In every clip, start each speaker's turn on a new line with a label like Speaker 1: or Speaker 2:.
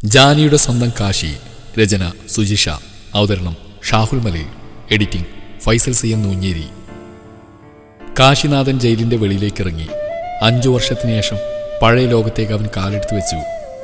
Speaker 1: ജാനിയുടെ സ്വന്തം കാശി രചന സുജിഷ അവതരണം Shahul Malayil editing Faisal C M Noonjeri Kashinathan ജയിലിന്റെ വെളിയിലേക്ക് ഇറങ്ങി അഞ്ചു വർഷത്തിന് ശേഷം പഴയ ലോകത്തേക്ക് അവൻ കാലെടുത്ത് വെച്ചു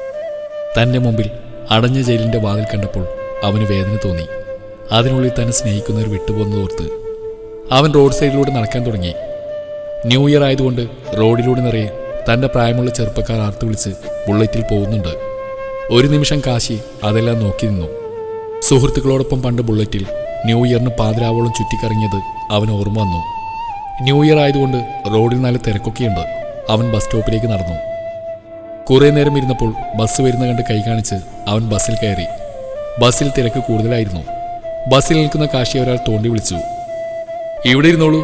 Speaker 1: തന്റെ മുമ്പിൽ അടഞ്ഞ ജയിലിന്റെ വാതിൽ കണ്ടപ്പോൾ അവന് വേദന തോന്നി അതിനുള്ളിൽ തന്നെ സ്നേഹിക്കുന്നവർ വിട്ടുപോകുന്നതോർത്ത് അവൻ റോഡ് സൈഡിലൂടെ നടക്കാൻ തുടങ്ങി ന്യൂ ഇയർ ആയതുകൊണ്ട് റോഡിലൂടെ നിറയെ തന്റെ പ്രായമുള്ള ചെറുപ്പക്കാർ ആർത്തു വിളിച്ച് ബുള്ളറ്റിൽ പോകുന്നുണ്ട് ഒരു നിമിഷം കാശി അതെല്ലാം നോക്കി നിന്നു സുഹൃത്തുക്കളോടൊപ്പം പണ്ട് ബുള്ളറ്റിൽ ന്യൂ ഇയറിന് പാതിരാവോളം ചുറ്റിക്കറങ്ങിയത് അവൻ ഓർമ്മ വന്നു ന്യൂ ഇയർ ആയതുകൊണ്ട് റോഡിൽ നല്ല തിരക്കൊക്കെയുണ്ട് അവൻ ബസ് സ്റ്റോപ്പിലേക്ക് നടന്നു കുറേ നേരം ഇരുന്നപ്പോൾ ബസ് വരുന്ന കണ്ട് കൈ കാണിച്ച് അവൻ ബസ്സിൽ കയറി ബസ്സിൽ തിരക്ക് കൂടുതലായിരുന്നു ബസ്സിൽ നിൽക്കുന്ന കാശിയെ ഒരാൾ തോണ്ടി വിളിച്ചു ഇവിടെ ഇരുന്നോളൂ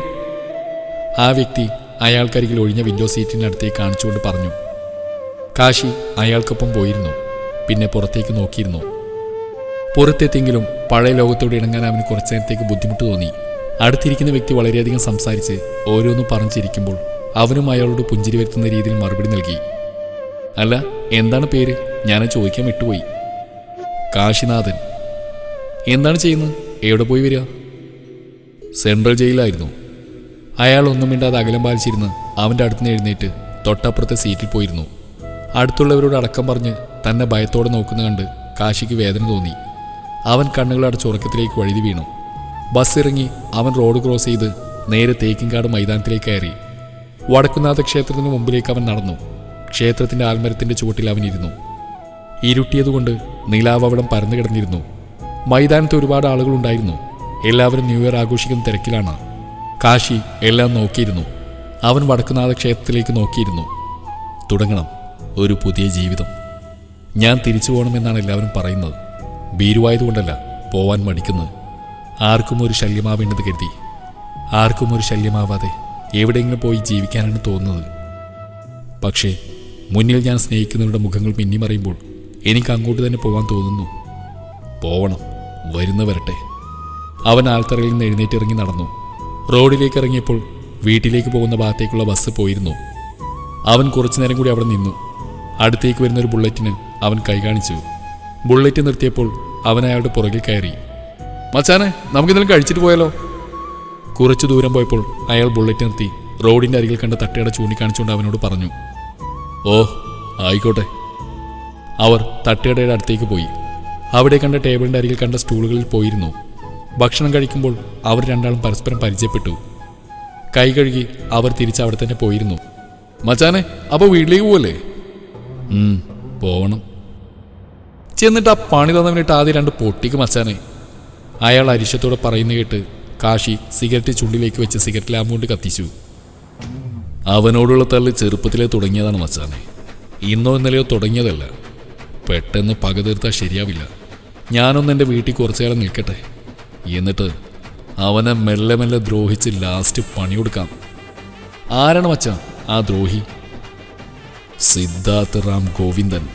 Speaker 1: ആ വ്യക്തി അയാൾക്കരികിൽ ഒഴിഞ്ഞ വിൻഡോ സീറ്റിനടുത്തേക്ക് കാണിച്ചുകൊണ്ട് പറഞ്ഞു കാശി അയാൾക്കൊപ്പം പോയിരുന്നു പിന്നെ പുറത്തേക്ക് നോക്കിയിരുന്നു പുറത്തെത്തിയെങ്കിലും പഴയ ലോകത്തോട് ഇണങ്ങാൻ അവന് കുറച്ചു നേരത്തേക്ക് ബുദ്ധിമുട്ട് തോന്നി അടുത്തിരിക്കുന്ന വ്യക്തി വളരെയധികം സംസാരിച്ച് ഓരോന്നും പറഞ്ഞിരിക്കുമ്പോൾ അവനും അയാളോട് പുഞ്ചിരി വരുത്തുന്ന രീതിയിൽ മറുപടി നൽകി അല്ല എന്താണ് പേര് ഞാൻ ചോദിക്കാൻ വിട്ടുപോയി കാശിനാഥൻ എന്താണ് ചെയ്യുന്നത് എവിടെ പോയി വരിക സെൻട്രൽ ജയിലായിരുന്നു അയാൾ ഒന്നും മിണ്ടാതെ അകലം പാലിച്ചിരുന്ന് അവൻ്റെ അടുത്ത് നിന്ന് എഴുന്നേറ്റ് തൊട്ടപ്പുറത്തെ സീറ്റിൽ പോയിരുന്നു അടുത്തുള്ളവരോട് അടക്കം പറഞ്ഞ് തന്നെ ഭയത്തോടെ നോക്കുന്ന കണ്ട് കാശിക്ക് വേദന തോന്നി അവൻ കണ്ണുകൾ അടച്ച് ഉറക്കത്തിലേക്ക് വഴുതി വീണു ബസ് ഇറങ്ങി അവൻ റോഡ് ക്രോസ് ചെയ്ത് നേരെ തേക്കിൻകാട് മൈതാനത്തിലേക്ക് കയറി വടക്കുന്നാഥ ക്ഷേത്രത്തിന് മുമ്പിലേക്ക് അവൻ നടന്നു ക്ഷേത്രത്തിന്റെ ആൽമരത്തിന്റെ ചുവട്ടിൽ അവൻ ഇരുന്നു ഇരുട്ടിയതുകൊണ്ട് നിലാവവളം പരന്നു കിടന്നിരുന്നു മൈതാനത്ത് ഒരുപാട് ആളുകളുണ്ടായിരുന്നു എല്ലാവരും ന്യൂ ഇയർ ആഘോഷിക്കുന്ന തിരക്കിലാണ് കാശി എല്ലാം നോക്കിയിരുന്നു അവൻ വടക്കുനാഥ ക്ഷേത്രത്തിലേക്ക് നോക്കിയിരുന്നു തുടങ്ങണം ഒരു പുതിയ ജീവിതം ഞാൻ തിരിച്ചു പോകണമെന്നാണ് എല്ലാവരും പറയുന്നത് ഭീരുവായതുകൊണ്ടല്ല പോവാൻ മടിക്കുന്നത് ആർക്കും ഒരു ശല്യമാവേണ്ടത് കരുതി ആർക്കും ഒരു ശല്യമാവാതെ എവിടെയെങ്കിലും പോയി ജീവിക്കാനാണ് തോന്നുന്നത് പക്ഷേ മുന്നിൽ ഞാൻ സ്നേഹിക്കുന്നവരുടെ മുഖങ്ങൾ മിന്നിമറിയുമ്പോൾ എനിക്ക് അങ്ങോട്ട് തന്നെ പോകാൻ തോന്നുന്നു പോവണം വരുന്ന വരട്ടെ അവൻ ആൽത്തറയിൽ നിന്ന് എഴുന്നേറ്റിറങ്ങി നടന്നു റോഡിലേക്ക് ഇറങ്ങിയപ്പോൾ വീട്ടിലേക്ക് പോകുന്ന ഭാഗത്തേക്കുള്ള ബസ് പോയിരുന്നു അവൻ കുറച്ചു നേരം കൂടി അവിടെ നിന്നു അടുത്തേക്ക് വരുന്ന ഒരു ബുള്ളറ്റിന് അവൻ കൈ കാണിച്ചു ബുള്ളറ്റ് നിർത്തിയപ്പോൾ അവൻ അയാളുടെ പുറകിൽ കയറി മച്ചാനെ നമുക്കിതെല്ലാം കഴിച്ചിട്ട് പോയാലോ കുറച്ചു ദൂരം പോയപ്പോൾ അയാൾ ബുള്ളറ്റ് നിർത്തി റോഡിന്റെ അരികിൽ കണ്ട തട്ടുകട ചൂണ്ടിക്കാണിച്ചുകൊണ്ട് അവനോട് പറഞ്ഞു ഓ ആയിക്കോട്ടെ അവർ തട്ടുകടയുടെ അടുത്തേക്ക് പോയി അവിടെ കണ്ട ടേബിളിന്റെ അരികിൽ കണ്ട സ്റ്റൂളുകളിൽ പോയിരുന്നു ഭക്ഷണം കഴിക്കുമ്പോൾ അവർ രണ്ടാളും പരസ്പരം പരിചയപ്പെട്ടു കൈ കഴുകി അവർ തിരിച്ച് അവിടെ തന്നെ പോയിരുന്നു മച്ചാനെ അപ്പോൾ വീട്ടിലേക്ക് പോവല്ലേ ഉം, പോവണം ചെന്നിട്ട് ആ പണി തന്നവനിട്ട് ആദ്യം രണ്ട് പൊട്ടിക്ക് മച്ചാനെ അയാൾ അരിശത്തോടെ പറയുന്ന കേട്ട് കാശി സിഗരറ്റ് ചുണ്ടിലേക്ക് വെച്ച് സിഗരറ്റ് ലാമ്പ് കൊണ്ട് കത്തിച്ചു അവനോടുള്ള തള്ളി ചെറുപ്പത്തിലേ തുടങ്ങിയതാണ് മച്ചാനെ ഇന്നോ ഇന്നലെയോ തുടങ്ങിയതല്ല പെട്ടെന്ന് പക തീർത്താൽ ശരിയാവില്ല ഞാനൊന്ന് എൻ്റെ വീട്ടിൽ കുറച്ചു കാലം നിൽക്കട്ടെ എന്നിട്ട് അവനെ മെല്ലെ മെല്ലെ ദ്രോഹിച്ച് ലാസ്റ്റ് പണിയെടുക്കാം ആരാണ് മച്ചാ ആ ദ്രോഹി സിദ്ധാർത്ഥ് റാം ഗോവിന്ദൻ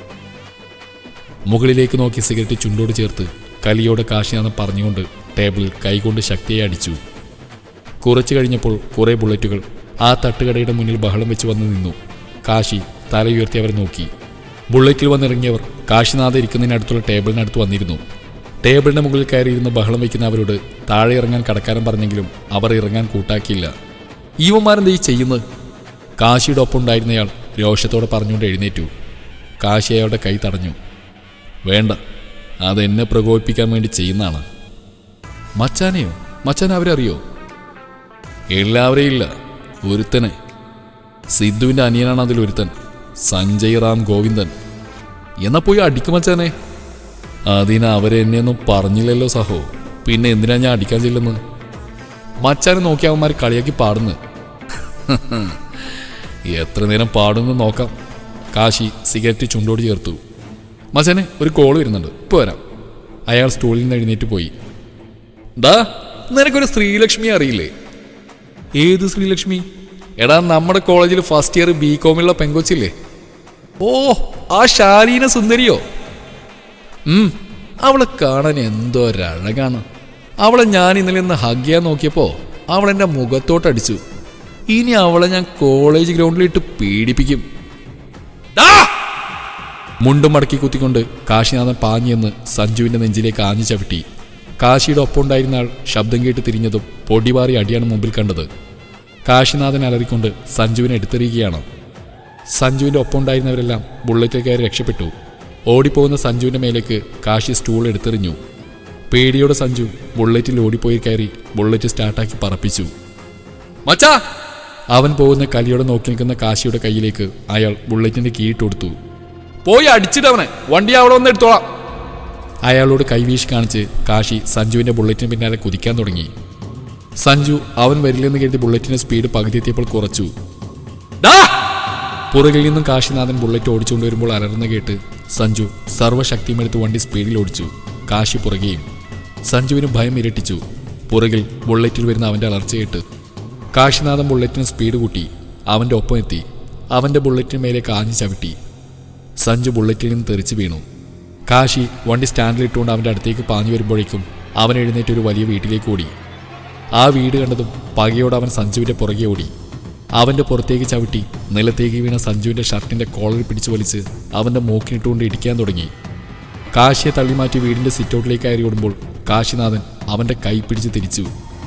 Speaker 1: മുകളിലേക്ക് നോക്കി സിഗരറ്റ് ചുണ്ടോട് ചേർത്ത് കലിയോടെ കാശിനാഥൻ പറഞ്ഞുകൊണ്ട് ടേബിളിൽ കൈകൊണ്ട് ശക്തിയെ അടിച്ചു കുറച്ചു കഴിഞ്ഞപ്പോൾ കുറേ ബുള്ളറ്റുകൾ ആ തട്ടുകടയുടെ മുന്നിൽ ബഹളം വെച്ച് വന്ന് നിന്നു കാശി തല ഉയർത്തി അവരെ നോക്കി ബുള്ളറ്റിൽ വന്നിറങ്ങിയവർ കാശിനാഥ ഇരിക്കുന്നതിനടുത്തുള്ള ടേബിളിനടുത്ത് വന്നിരുന്നു ടേബിളിന്റെ മുകളിൽ കയറിയിരുന്ന് ബഹളം വയ്ക്കുന്ന അവരോട് താഴെ ഇറങ്ങാൻ കടക്കാരൻ പറഞ്ഞെങ്കിലും അവർ ഇറങ്ങാൻ കൂട്ടാക്കിയില്ല ഈവന്മാരെന്താ ഈ ചെയ്യുന്നത് കാശിയുടെ ഒപ്പം ഉണ്ടായിരുന്നയാൾ രോഷത്തോടെ പറഞ്ഞുകൊണ്ട് എഴുന്നേറ്റു കാശി അയാളുടെ കൈ തടഞ്ഞു വേണ്ട അതെന്നെ പ്രകോപിപ്പിക്കാൻ വേണ്ടി ചെയ്യുന്നതാണ് മച്ചാനെയോ മച്ചാൻ അവരറിയോ എല്ലാവരെയും ഇല്ല ഒരുത്തനെ സിദ്ധുവിന്റെ അനിയനാണ് അതിൽ ഒരുത്തൻ സഞ്ജയ് റാം ഗോവിന്ദൻ എന്നാ പോയി അടിക്കും മച്ചാനെ അതിന് അവരെന്നെയൊന്നും പറഞ്ഞില്ലല്ലോ സഹോ പിന്നെ എന്തിനാ ഞാൻ അടിക്കാൻ ചെല്ലുന്നത് മച്ചാനെ നോക്കി അവന്മാർ കളിയാക്കി പാടുന്നു എത്ര നേരം പാടുന്നു നോക്കാം കാശി സിഗരറ്റ് ചുണ്ടോട് ചേർത്തു മച്ചാനെ ഒരു കോൾ വരുന്നുണ്ട് ഇപ്പോൾ വരാം അയാൾ സ്റ്റൂളിൽ നിന്ന് എഴുന്നേറ്റ് പോയി ഡാ നിനക്കൊരു ശ്രീലക്ഷ്മി അറിയില്ലേ ഏത് ശ്രീലക്ഷ്മി എടാ നമ്മുടെ കോളേജിൽ ഫസ്റ്റ് ഇയർ ബി കോമിലുള്ള പെങ്കൊച്ചില്ലേ ഓ ആ ശാലീന സുന്ദരിയോ ഉം അവളെ കാണാൻ എന്തോ ഒരഴകാണ് അവളെ ഞാൻ ഇന്നലെ ഒന്ന് ഹഗ് ചെയ്യാൻ നോക്കിയപ്പോ അവൾ എൻ്റെ മുഖത്തോട്ടടിച്ചു ഇനി അവളെ ഞാൻ കോളേജ് ഗ്രൗണ്ടിലിട്ട് പീഡിപ്പിക്കും മുണ്ടും മടക്കി കുത്തിക്കൊണ്ട് കാശിനാഥൻ പാഞ്ഞെന്ന് സഞ്ജുവിന്റെ നെഞ്ചിലേക്ക് ആഞ്ഞു ചവിട്ടി കാശിയുടെ ഒപ്പമുണ്ടായിരുന്ന ആൾ ശബ്ദം കേട്ട് തിരിഞ്ഞതും പൊടിപാറി അടിയാണ് മുമ്പിൽ കണ്ടത് കാശിനാഥൻ അലറിക്കൊണ്ട് സഞ്ജുവിനെ എടുത്തെറിയുകയാണ് സഞ്ജുവിന്റെ ഒപ്പമുണ്ടായിരുന്നവരെല്ലാം ബുള്ളറ്റിൽ കയറി രക്ഷപ്പെട്ടു ഓടിപ്പോകുന്ന സഞ്ജുവിന്റെ മേലേക്ക് കാശി സ്റ്റൂൾ എടുത്തെറിഞ്ഞു പേടിയോടെ സഞ്ജു ബുള്ളറ്റിൽ ഓടിപ്പോയി കയറി ബുള്ളറ്റ് സ്റ്റാർട്ടാക്കി പറപ്പിച്ചു മച്ചാ അവൻ പോകുന്ന കലിയോടെ നോക്കി നിൽക്കുന്ന കാശിയുടെ കയ്യിലേക്ക് അയാൾ ബുള്ളറ്റിന്റെ കീഴിട്ട് കൊടുത്തു പോയി അടിച്ചിട്ടവനെ വണ്ടി അവിടെ വന്ന് എടുത്തോളാം അയാളോട് കൈവീശി കാണിച്ച് കാശി സഞ്ജുവിന്റെ ബുള്ളറ്റിന് പിന്നാലെ കുതിക്കാൻ തുടങ്ങി സഞ്ജു അവൻ വരില്ലെന്ന് കരുതി ബുള്ളറ്റിന്റെ സ്പീഡ് പകുതിയെത്തിയപ്പോൾ കുറച്ചു "ഡാ!" പുറകിൽ നിന്നും കാശിനാഥൻ ബുള്ളറ്റ് ഓടിച്ചുകൊണ്ട് വരുമ്പോൾ അലർന്ന കേട്ട് സഞ്ജു സർവ്വശക്തിയും എടുത്ത് വണ്ടി സ്പീഡിൽ ഓടിച്ചു കാശി പുറകെയും സഞ്ജുവിന് ഭയം ഇരട്ടിച്ചു പുറകിൽ ബുള്ളറ്റിൽ വരുന്ന അവന്റെ അലർച്ച കേട്ട് കാശിനാഥൻ ബുള്ളറ്റിന് സ്പീഡ് കൂട്ടി അവന്റെ ഒപ്പം എത്തി അവന്റെ ബുള്ളറ്റിന് മേലെ കാഞ്ഞു ചവിട്ടി സഞ്ജു ബുള്ളറ്റിൽ നിന്ന് തെറിച്ചു വീണു കാശി വണ്ടി സ്റ്റാൻഡിലിട്ടുകൊണ്ട് അവന്റെ അടുത്തേക്ക് പാഞ്ഞു വരുമ്പോഴേക്കും അവൻ എഴുന്നേറ്റ് ഒരു വലിയ വീട്ടിലേക്ക് ഓടി ആ വീട് കണ്ടതും പകയോടെ അവൻ സഞ്ജുവിന്റെ പുറകെ ഓടി അവന്റെ പുറത്തേക്ക് ചവിട്ടി നിലത്തേക്ക് വീണ സഞ്ജുവിന്റെ ഷർട്ടിന്റെ കോളർ പിടിച്ചു വലിച്ച് അവന്റെ മൂക്കിനിട്ടുകൊണ്ട് ഇടിക്കാൻ തുടങ്ങി കാശിയെ തള്ളിമാറ്റി വീടിന്റെ സിറ്റൗട്ടിലേക്ക് കയറി ഓടുമ്പോൾ കാശിനാഥൻ അവന്റെ കൈ പിടിച്ച് തിരിച്ചു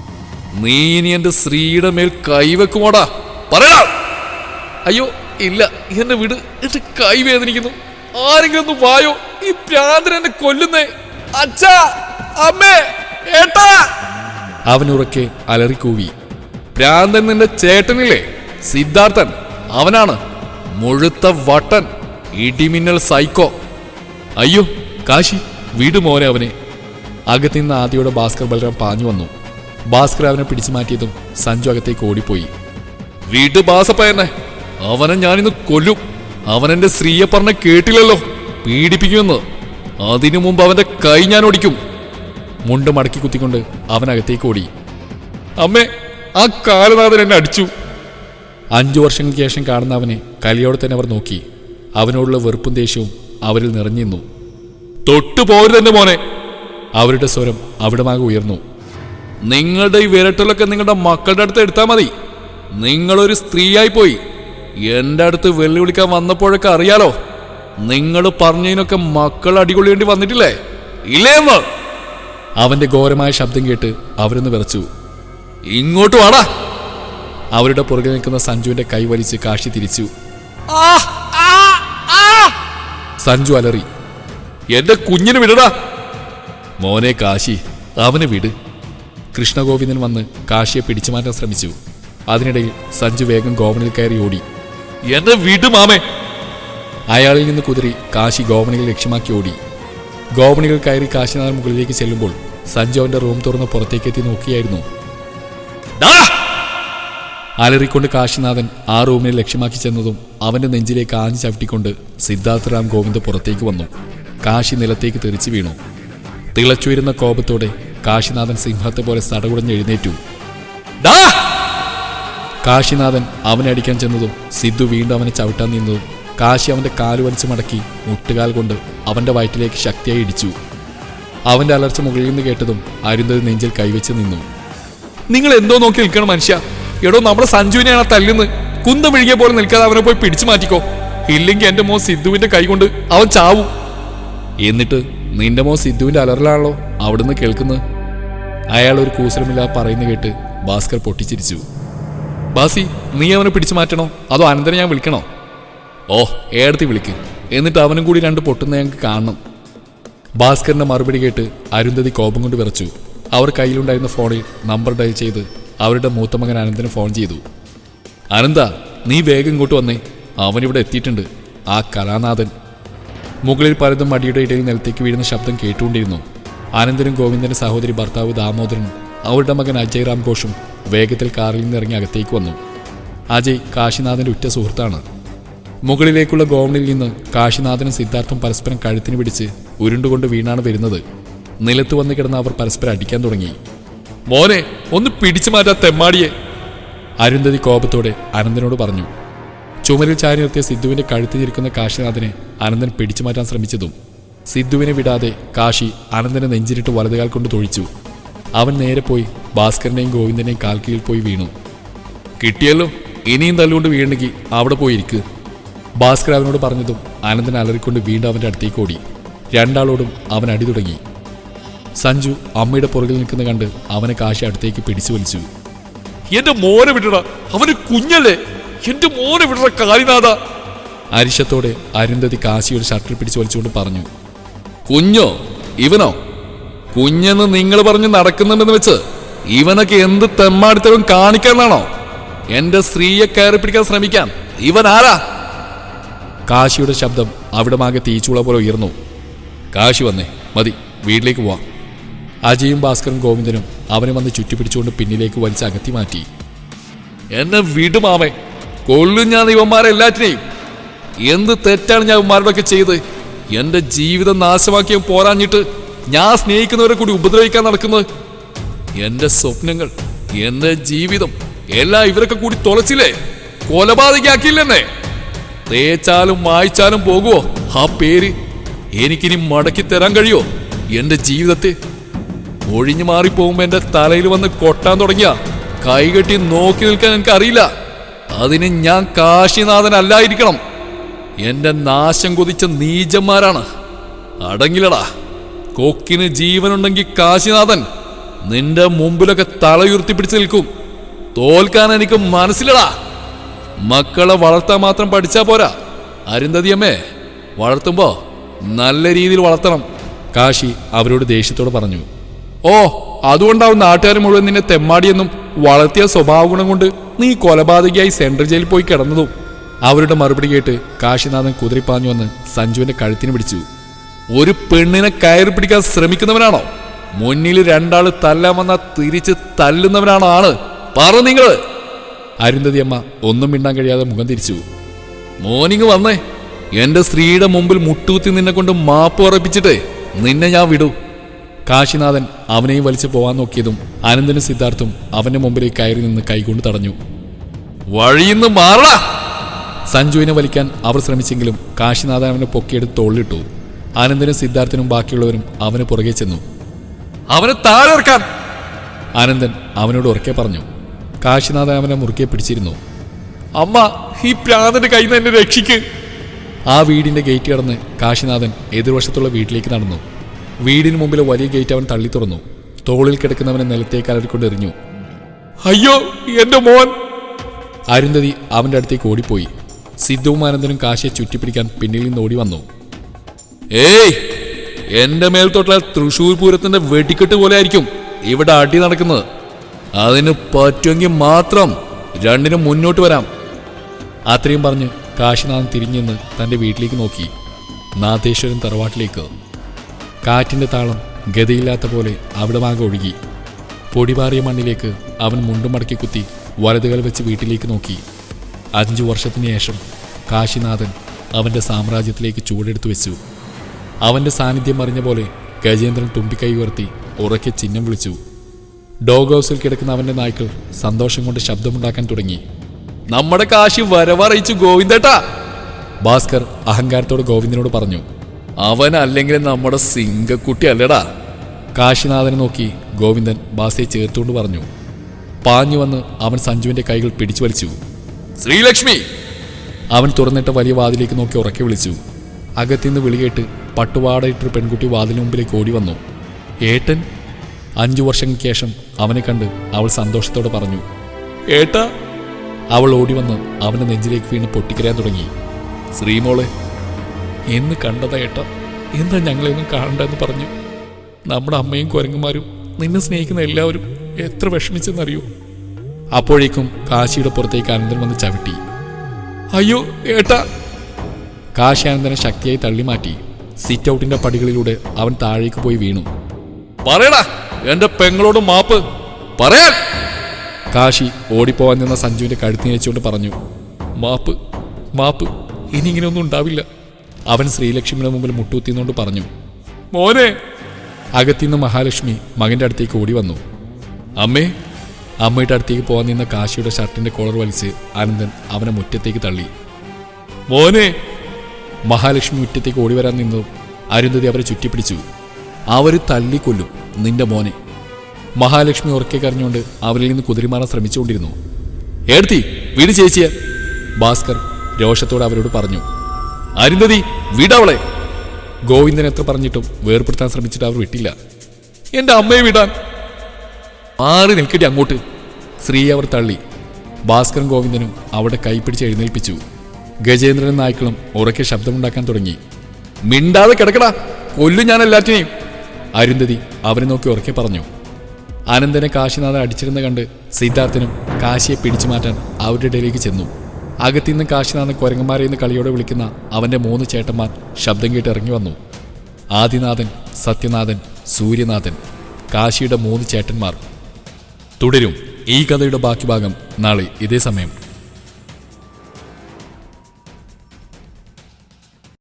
Speaker 1: നീ ഇനി എന്റെ സ്ത്രീയുടെ മേൽ കൈവെക്കുമോടാ പറയടാ അയ്യോ ഇല്ല എന്നെ വിട് എന്റെ കൈ വേദനിക്കുന്നു ആരെങ്കിലും ഒന്ന് വായോ ഈ പ്രാന്തൻ എന്നെ കൊല്ലുന്നേ അച്ഛാ അമ്മേ ഏട്ടാ അവൻ ഉറക്കെ അലറിക്കൂവി പ്രാന്തൻ നിന്റെ ചേട്ടനില്ലേ സിദ്ധാർത്ഥൻ അവനാണ് മുഴുത്ത വട്ടൻ ഇടിമിന്നൽ സൈക്കോ അയ്യോ കാശി വീട് മോനെ അവനെ അകത്തുനിന്ന് ആദ്യയോടെ ഭാസ്കർ ബലറാം പാഞ്ഞു വന്നു ഭാസ്കർ അവനെ പിടിച്ചു മാറ്റിയതും സഞ്ജു അകത്തേക്ക് ഓടിപ്പോയി വീട് ബാസപ്പയന്നെ അവനെ ഞാനിന്ന് കൊല്ലും അവൻ എന്റെ സ്ത്രീയെ പറഞ്ഞ കേട്ടില്ലല്ലോ പീഡിപ്പിക്കുമെന്ന് അതിനു മുമ്പ് അവന്റെ കൈ ഞാൻ ഓടിക്കും മുണ്ട് മടക്കി കുത്തിക്കൊണ്ട് അവൻ അകത്തേക്ക് ഓടി അമ്മേ ആ കാലനാഥൻ എന്നെ അടിച്ചു അഞ്ചു വർഷങ്ങൾക്ക് ശേഷം കാണുന്ന അവനെ കലിയോടെ തന്നെ അവർ നോക്കി അവനോടുള്ള വെറുപ്പും ദേഷ്യവും അവരിൽ നിറഞ്ഞിരുന്നു തൊട്ടു പോരുതെന്റെ മോനെ അവരുടെ സ്വരം അവിടമാകെ ഉയർന്നു നിങ്ങളുടെ ഈ വിരട്ടലൊക്കെ നിങ്ങളുടെ മക്കളുടെ അടുത്ത് എടുത്താൽ മതി നിങ്ങളൊരു സ്ത്രീയായി പോയി എന്റെ അടുത്ത് വെല്ലുവിളിക്കാൻ വന്നപ്പോഴൊക്കെ അറിയാലോ നിങ്ങൾ പറഞ്ഞതിനൊക്കെ മക്കൾ അടികൊള്ളേണ്ടി വന്നിട്ടില്ലേ ഇല്ലേന്ന് അവന്റെ ഘോരമായ ശബ്ദം കേട്ട് അവരൊന്ന് വിറച്ചു ഇങ്ങോട്ട് വാടാ അവരുടെ പുറകിൽ നിൽക്കുന്ന സഞ്ജുവിന്റെ കൈ വലിച്ച് കാശി തിരിച്ചു സഞ്ജു അലറി എന്റെ കുഞ്ഞിന് വിടടാ മോനെ കാശി അവന് വിട് കൃഷ്ണഗോവിന്ദൻ വന്ന് കാശിയെ പിടിച്ചു മാറ്റാൻ ശ്രമിച്ചു അതിനിടയിൽ സഞ്ജു വേഗം ഗോവണിൽ കയറി ഓടി എന്നെ വിട് മാമേ അയാളിൽ നിന്ന് കുതിരി കാശി ഗോവണികൾ ലക്ഷ്യമാക്കി ഓടി ഗോവണികൾ കയറി കാശിനാഥൻ മുകളിലേക്ക് ചെല്ലുമ്പോൾ സഞ്ജു അവന്റെ റൂം തുറന്ന് പുറത്തേക്ക് എത്തി നോക്കിയായിരുന്നു "ഡാ!" അലറിക്കൊണ്ട് കാശിനാഥൻ ആ റൂമിനെ ലക്ഷ്യമാക്കി ചെന്നതും അവന്റെ നെഞ്ചിലേക്ക് ആഞ്ഞു ചവിട്ടിക്കൊണ്ട് സിദ്ധാർത്ഥ രാം ഗോവിന്ദ് പുറത്തേക്ക് വന്നു കാശി നിലത്തേക്ക് തെറിച്ചു വീണു തിളച്ചുയരുന്ന കോപത്തോടെ കാശിനാഥൻ സിംഹത്തെ പോലെ സടകുടഞ്ഞ് എഴുന്നേറ്റു "ഡാ!" കാശിനാഥൻ അവനെ അടിക്കാൻ ചെന്നതും സിദ്ധു വീണ്ടും അവനെ ചവിട്ടാൻ നിന്നതും കാശി അവന്റെ കാല് വലിച്ചു മടക്കി മുട്ടുകാൽ കൊണ്ട് അവന്റെ വയറ്റിലേക്ക് ശക്തിയായി ഇടിച്ചു അവന്റെ അലർച്ച മുകളിൽ നിന്ന് കേട്ടതും അരുന്തത് നെഞ്ചിൽ കൈവച്ച് നിന്നു നിങ്ങൾ എന്തോ നോക്കി നിൽക്കണം മനുഷ്യ എടോ നമ്മുടെ സഞ്ജുവിനെയാണ് ആ തല്ലുന്ന് കുന്തം വിഴുകിയ പോലെ നിൽക്കാതെ അവനെ പോയി പിടിച്ചു മാറ്റിക്കോ ഇല്ലെങ്കിൽ എന്റെ മോൻ സിദ്ധുവിന്റെ കൈ കൊണ്ട് അവൻ ചാവും എന്നിട്ട് നിന്റെ മോൻ സിദ്ധുവിന്റെ അലറലാണല്ലോ അവിടുന്ന് കേൾക്കുന്നത് അയാൾ ഒരു കൂസലമില്ല പറയുന്ന കേട്ട് ഭാസ്കർ പൊട്ടിച്ചിരിച്ചു ബാസി നീ അവനെ പിടിച്ചു മാറ്റണോ അതോ അനന്തരം ഞാൻ വിളിക്കണോ ഓ ഏടത്തി വിളിക്ക് എന്നിട്ട് അവനും കൂടി രണ്ട് പൊട്ടുന്ന ഞങ്ങൾക്ക് കാണണം ഭാസ്കറിന്റെ മറുപടി കേട്ട് അരുന്ധതി കോപം കൊണ്ട് വിറച്ചു അവർ കയ്യിലുണ്ടായിരുന്ന ഫോണിൽ നമ്പർ ഡയൽ ചെയ്ത് അവരുടെ മൂത്ത മകൻ അനന്തന് ഫോൺ ചെയ്തു അനന്ത നീ വേഗം ഇങ്ങോട്ട് വന്നേ അവനിവിടെ എത്തിയിട്ടുണ്ട് ആ കലാനാഥൻ മുകളിൽ പലതും മടിയുടെ ഇടയിൽ നിലത്തേക്ക് വീഴുന്ന ശബ്ദം കേട്ടുകൊണ്ടിരുന്നു ആനന്ദനും ഗോവിന്ദന്റെ സഹോദരി ഭർത്താവ് ദാമോദരനും അവരുടെ മകൻ അജയ് രാം ഘോഷും വേഗത്തിൽ കാറിൽ നിന്നിറങ്ങി അകത്തേക്ക് വന്നു അജയ് കാശിനാഥന്റെ ഉറ്റ സുഹൃത്താണ് മുകളിലേക്കുള്ള ഗോവണിൽ നിന്ന് കാശിനാഥനും സിദ്ധാർത്ഥും പരസ്പരം കഴുത്തിന് പിടിച്ച് ഉരുണ്ടുകൊണ്ട് വീണാണ് വരുന്നത് നിലത്ത് വന്ന് കിടന്ന് അവർ പരസ്പരം അടിക്കാൻ തുടങ്ങി മോനെ ഒന്ന് പിടിച്ചു മാറ്റാ തെമ്മാടിയെ അരുന്ധതി കോപത്തോടെ അനന്തനോട് പറഞ്ഞു ചുമരിൽ ചാരി നിർത്തിയ സിദ്ധുവിന്റെ കഴുത്തിലിരിക്കുന്ന കാശിനാഥനെ അനന്തൻ പിടിച്ചു മാറ്റാൻ ശ്രമിച്ചതും സിദ്ധുവിനെ വിടാതെ കാശി അനന്തനെ നെഞ്ചിരിട്ട് വലതുകാൽ കൊണ്ട് തൊഴിച്ചു അവൻ നേരെ പോയി ഭാസ്കരനെയും ഗോവിന്ദനെയും കാൽക്കീഴിൽ പോയി വീണു കിട്ടിയല്ലോ ഇനിയും തല്ലുകൊണ്ട് വീണെങ്കിൽ അവിടെ പോയി ഇരിക്ക് ഭാസ്കർ അവനോട് പറഞ്ഞതും അനന്തൻ അലറിക്കൊണ്ട് വീണ്ടും അവന്റെ അടുത്തേക്ക് ഓടി രണ്ടാളോടും അവൻ അടി തുടങ്ങി സഞ്ജു അമ്മയുടെ പുറകിൽ നിൽക്കുന്ന കണ്ട് അവനെ കാശി അടുത്തേക്ക് പിടിച്ചു വലിച്ചു
Speaker 2: എന്റെ മോനെ വിടട അവന് കുഞ്ഞല്ലേ എന്റെ മോനെ വിടറ കാലിനാഥ
Speaker 1: അരിശത്തോടെ അരുന്ധതി കാശിയുടെ ഷർട്ടിൽ പിടിച്ചു വലിച്ചുകൊണ്ട് പറഞ്ഞു കുഞ്ഞോ ഇവനോ കുഞ്ഞെന്ന് നിങ്ങൾ പറഞ്ഞ് നടക്കുന്നുണ്ടെന്ന് വെച്ച് ഇവനൊക്കെ എന്ത് തെമ്മാടിത്തരം കാണിക്കാന്നാണോ എന്റെ സ്ത്രീയെ കയറി പിടിക്കാൻ ശ്രമിക്കാൻ ഇവൻ ആരാ കാശിയുടെ ശബ്ദം അവിടെ മാകെ തീച്ചുള പോലെ ഉയർന്നു കാശി വന്നേ മതി വീട്ടിലേക്ക് പോവാം അജയും ഭാസ്കറും ഗോവിന്ദനും അവനെ വന്ന് ചുറ്റിപ്പിടിച്ചുകൊണ്ട് പിന്നിലേക്ക് വലിച്ച് അകത്തി മാറ്റി
Speaker 2: എന്നെ വിടുമാമേ കൊല്ലും ഞാൻ ഇവന്മാരെല്ലാറ്റിനെയും
Speaker 1: എന്ത് തെറ്റാണ് ഞാൻ ഇവന്മാരോടൊക്കെ ചെയ്ത് എന്റെ ജീവിതം നാശമാക്കിയ പോരാഞ്ഞിട്ട് ഞാൻ സ്നേഹിക്കുന്നവരെ കൂടി ഉപദ്രവിക്കാൻ നടക്കുന്നത് എന്റെ സ്വപ്നങ്ങൾ എന്റെ ജീവിതം എല്ലാം ഇവരൊക്കെ കൂടി തുളച്ചില്ലേ കൊലപാതകയാക്കിയില്ലെന്നേ തേച്ചാലും മായ്ച്ചാലും പോകുമോ ആ പേര് എനിക്കിനി മടക്കി തരാൻ കഴിയോ എന്റെ ജീവിതത്തെ ഒഴിഞ്ഞു മാറിപ്പോകുമ്പോ എന്റെ തലയിൽ വന്ന് കൊട്ടാൻ തുടങ്ങിയ കൈകെട്ടി നോക്കി നിൽക്കാൻ എനിക്ക് അറിയില്ല അതിന് ഞാൻ കാശിനാഥനല്ലായിരിക്കണം എന്റെ നാശം കൊതിച്ച നീചന്മാരാണ് അടങ്ങിലടാ കൊക്കിന് ജീവനുണ്ടെങ്കിൽ കാശിനാഥൻ നിന്റെ മുമ്പിലൊക്കെ തലയുയർത്തി പിടിച്ചു നിൽക്കും തോൽക്കാൻ എനിക്ക് മനസ്സിലടാ മക്കളെ വളർത്താൻ മാത്രം പഠിച്ചാ പോരാ അരുന്ധതിയമ്മേ വളർത്തുമ്പോ നല്ല രീതിയിൽ വളർത്തണം കാശി അവരോട് ദേഷ്യത്തോടെ പറഞ്ഞു ഓ അതുകൊണ്ടാവും നാട്ടുകാർ മുഴുവൻ നിന്നെ തെമ്മാടിയെന്നും വളർത്തിയ സ്വഭാവ ഗുണം കൊണ്ട് നീ കൊലപാതകയായി സെൻട്രൽ ജയിലിൽ പോയി കിടന്നതും അവരുടെ മറുപടി കേട്ട് കാശിനാഥൻ കുതിരിപ്പാഞ്ഞു വന്ന് സഞ്ജുവിന്റെ കഴുത്തിന് പിടിച്ചു ഒരു പെണ്ണിനെ കയറി പിടിക്കാൻ ശ്രമിക്കുന്നവനാണോ മുന്നിൽ രണ്ടാള് തല്ലാൻ വന്ന തിരിച്ച് തല്ലുന്നവനാണോ ആണ് പറ നിങ്ങള് അരുന്ധതി അമ്മ ഒന്നും മിണ്ടാൻ കഴിയാതെ മുഖം തിരിച്ചു മോർണിംഗ് വന്നേ എന്റെ സ്ത്രീയുടെ മുമ്പിൽ മുട്ടൂത്തി നിന്നെ കൊണ്ട് മാപ്പ് ഉറപ്പിച്ചിട്ട് നിന്നെ ഞാൻ വിടൂ കാശിനാഥൻ അവനെയും വലിച്ചു പോവാൻ നോക്കിയതും അനന്തനും സിദ്ധാർത്ഥും അവന്റെ മുമ്പിലേക്ക് കയറി നിന്ന് കൈകൊണ്ട് തടഞ്ഞു വഴിയിന്ന് മാറടാ സഞ്ജുവിനെ വലിക്കാൻ അവർ ശ്രമിച്ചെങ്കിലും കാശിനാഥൻ അവനെ പൊക്കിയെടുത്ത് തോളിലിട്ടു ആനന്ദനും സിദ്ധാർത്ഥനും ബാക്കിയുള്ളവരും അവന് പുറകെ ചെന്നു
Speaker 2: അവനെ താഴെ ഇറക്കാൻ
Speaker 1: ആനന്ദൻ അവനോട് ഉറക്കെ പറഞ്ഞു കാശിനാഥൻ അവനെ മുറുക്കെ പിടിച്ചിരുന്നു
Speaker 2: അമ്മ ഈ പ്രാന്തന്റെ കയ്യിൽ നിന്ന് എന്നെ രക്ഷിക്ക്
Speaker 1: ആ വീടിന്റെ ഗേറ്റ് കടന്ന് കാശിനാഥൻ എതിർവശത്തുള്ള വീട്ടിലേക്ക് നടന്നു വീടിന് മുമ്പിലെ വലിയ ഗേറ്റ് അവൻ തള്ളി തുറന്നു തോളിൽ കിടക്കുന്നവനെ നിലത്തേക്ക് അലറിക്കൊണ്ട് എറിഞ്ഞു
Speaker 2: അയ്യോ എന്റെ മോൻ
Speaker 1: അരുന്ധതി അവന്റെ അടുത്തേക്ക് ഓടിപ്പോയി സിദ്ധുവും ആനന്ദനും കാശിയെ ചുറ്റിപ്പിടിക്കാൻ പിന്നിൽ നിന്ന് ഓടി വന്നു ഏയ് എന്റെ മേൽ തൊട്ടാൽ തൃശൂർ പൂരത്തിന്റെ വെടിക്കെട്ട് പോലെ ആയിരിക്കും ഇവിടെ അടി നടക്കുന്നത് അതിന് പറ്റുമെങ്കിൽ മാത്രം രണ്ടിനും മുന്നോട്ട് വരാം അത്രയും പറഞ്ഞ് കാശിനാഥൻ തിരിഞ്ഞു നിന്ന് തന്റെ വീട്ടിലേക്ക് നോക്കി നാഥേശ്വരൻ തറവാട്ടിലേക്ക് കാറ്റിന്റെ താളം ഗതിയില്ലാത്ത പോലെ അവിടമാകെ ഒഴുകി പൊടിപാറിയ മണ്ണിലേക്ക് അവൻ മുണ്ടും മടക്കി കുത്തി വലതുകൾ വെച്ച് വീട്ടിലേക്ക് നോക്കി അഞ്ചു വർഷത്തിന് ശേഷം കാശിനാഥൻ അവന്റെ സാമ്രാജ്യത്തിലേക്ക് ചൂടെടുത്തു വെച്ചു അവന്റെ സാന്നിധ്യം അറിഞ്ഞ പോലെ ഗജേന്ദ്രൻ തുമ്പിക്കൈ ഉയർത്തി ഉറക്കെ ചിഹ്നം വിളിച്ചു ഡോഗ് ഹൗസിൽ കിടക്കുന്ന അവന്റെ നായ്ക്കൾ സന്തോഷം കൊണ്ട് ശബ്ദമുണ്ടാക്കാൻ തുടങ്ങി നമ്മുടെ കാശി വരവറിയിച്ചു ഗോവിന്ദേട്ടാ ഭാസ്കർ അഹങ്കാരത്തോട് ഗോവിന്ദനോട് പറഞ്ഞു അവൻ അല്ലെങ്കിൽ നമ്മുടെ സിംഗക്കുട്ടി അല്ലടാ കാശിനാഥനെ നോക്കി ഗോവിന്ദൻ ബാസയെ ചേർത്തുകൊണ്ട് പറഞ്ഞു പാഞ്ഞു വന്ന് അവൻ സഞ്ജുവിന്റെ കൈകൾ പിടിച്ചു വലിച്ചു ശ്രീലക്ഷ്മി അവൻ തുറന്നിട്ട വലിയ വാതിലേക്ക് നോക്കി ഉറക്കെ വിളിച്ചു അകത്തുനിന്ന് വിളികേട്ട് പട്ടുപാടയിട്ടൊരു പെൺകുട്ടി വാതിലിന് മുമ്പിലേക്ക് ഓടി വന്നു ഏട്ടൻ അഞ്ചു വർഷങ്ങൾക്ക് ശേഷം അവനെ കണ്ട് അവൾ സന്തോഷത്തോടെ പറഞ്ഞു
Speaker 2: ഏട്ടാ
Speaker 1: അവൾ ഓടി വന്ന് അവന്റെ നെഞ്ചിലേക്ക് വീണ് പൊട്ടിക്കരയാൻ തുടങ്ങി ശ്രീമോളെ എന്ന് കണ്ടതാ ഏട്ടാ എന്താ ഞങ്ങളെയൊന്നും കാണണ്ടെന്ന് പറഞ്ഞു നമ്മുടെ അമ്മയും കുരങ്ങന്മാരും നിന്നെ സ്നേഹിക്കുന്ന എല്ലാവരും എത്ര വിഷമിച്ചെന്നറിയൂ അപ്പോഴേക്കും കാശിയുടെ പുറത്തേക്ക് അനന്തൻ വന്ന് ചവിട്ടി
Speaker 2: അയ്യോ ഏട്ടാ
Speaker 1: കാശി അനന്തനെ ശക്തിയായി തള്ളി മാറ്റി സിറ്റ് ഔട്ടിന്റെ പടികളിലൂടെ അവൻ താഴേക്ക് പോയി വീണു
Speaker 2: പറയടാ എന്റെ പെങ്ങളോട് മാപ്പ് പറയാൻ
Speaker 1: കാശി ഓടിപ്പോവാൻ നിന്ന സഞ്ജുവിന്റെ കഴുത്തിന് വെച്ചുകൊണ്ട് പറഞ്ഞു മാപ്പ് മാപ്പ് ഇനി ഇങ്ങനെയൊന്നും ഉണ്ടാവില്ല അവൻ ശ്രീലക്ഷ്മിയുടെ മുമ്പിൽ മുട്ടൂത്തിന്നുകൊണ്ട് പറഞ്ഞു
Speaker 2: മോനെ
Speaker 1: അകത്തുനിന്ന് മഹാലക്ഷ്മി മകന്റെ അടുത്തേക്ക് ഓടി വന്നു അമ്മേ അമ്മയുടെ അടുത്തേക്ക് പോകാൻ നിന്ന കാശിയുടെ ഷർട്ടിന്റെ കോളർ വലിച്ച് ആനന്ദൻ അവനെ മുറ്റത്തേക്ക് തള്ളി
Speaker 2: മോനെ
Speaker 1: മഹാലക്ഷ്മി മുറ്റത്തേക്ക് ഓടി വരാൻ നിന്നതും അരുന്ധതി അവരെ ചുറ്റിപ്പിടിച്ചു അവർ തല്ലിക്കൊല്ലും നിന്റെ മോനെ മഹാലക്ഷ്മി ഉറക്കെ കരഞ്ഞുകൊണ്ട് അവരിൽ നിന്ന് കുതിരിമാറാൻ ശ്രമിച്ചുകൊണ്ടിരുന്നു ഏർത്തി വീട് ചേച്ചിയെ ഭാസ്കർ രോഷത്തോടെ അവരോട് പറഞ്ഞു
Speaker 2: അരുന്ധതി വിടവളെ
Speaker 1: ഗോവിന്ദൻ എത്ര പറഞ്ഞിട്ടും വേർപെടുത്താൻ ശ്രമിച്ചിട്ട് അവർ വിട്ടില്ല
Speaker 2: എന്റെ അമ്മയെ വിടാൻ
Speaker 1: മാറി നിൽക്കട്ടെ അങ്ങോട്ട് സ്ത്രീ അവർ തള്ളി ഭാസ്കരൻ ഗോവിന്ദനും അവിടെ കൈപ്പിടിച്ച് എഴുന്നേൽപ്പിച്ചു ഗജേന്ദ്രനും നായ്ക്കളും ഉറക്കെ ശബ്ദമുണ്ടാക്കാൻ തുടങ്ങി
Speaker 2: മിണ്ടാതെ കിടക്കടാ കൊല്ലും ഞാൻ എല്ലാറ്റിനെയും
Speaker 1: അരുന്ധതി അവരെ നോക്കി ഉറക്കെ പറഞ്ഞു അനന്തനെ കാശിനാഥൻ അടിച്ചിരുന്ന കണ്ട് സിദ്ധാർത്ഥനും കാശിയെ പിടിച്ചു മാറ്റാൻ അവരുടെ ഇടയിലേക്ക് ചെന്നു അകത്തുനിന്ന് കാശിനാഥൻ കുരങ്ങന്മാരെ എന്ന് കളിയോടെ വിളിക്കുന്ന അവന്റെ മൂന്ന് ചേട്ടന്മാർ ശബ്ദം കേട്ട് ഇറങ്ങി വന്നു ആദിനാഥൻ സത്യനാഥൻ സൂര്യനാഥൻ കാശിയുടെ മൂന്ന് ചേട്ടന്മാർ തുടരും ഈ കഥയുടെ ബാക്കി ഭാഗം നാളെ ഇതേ സമയം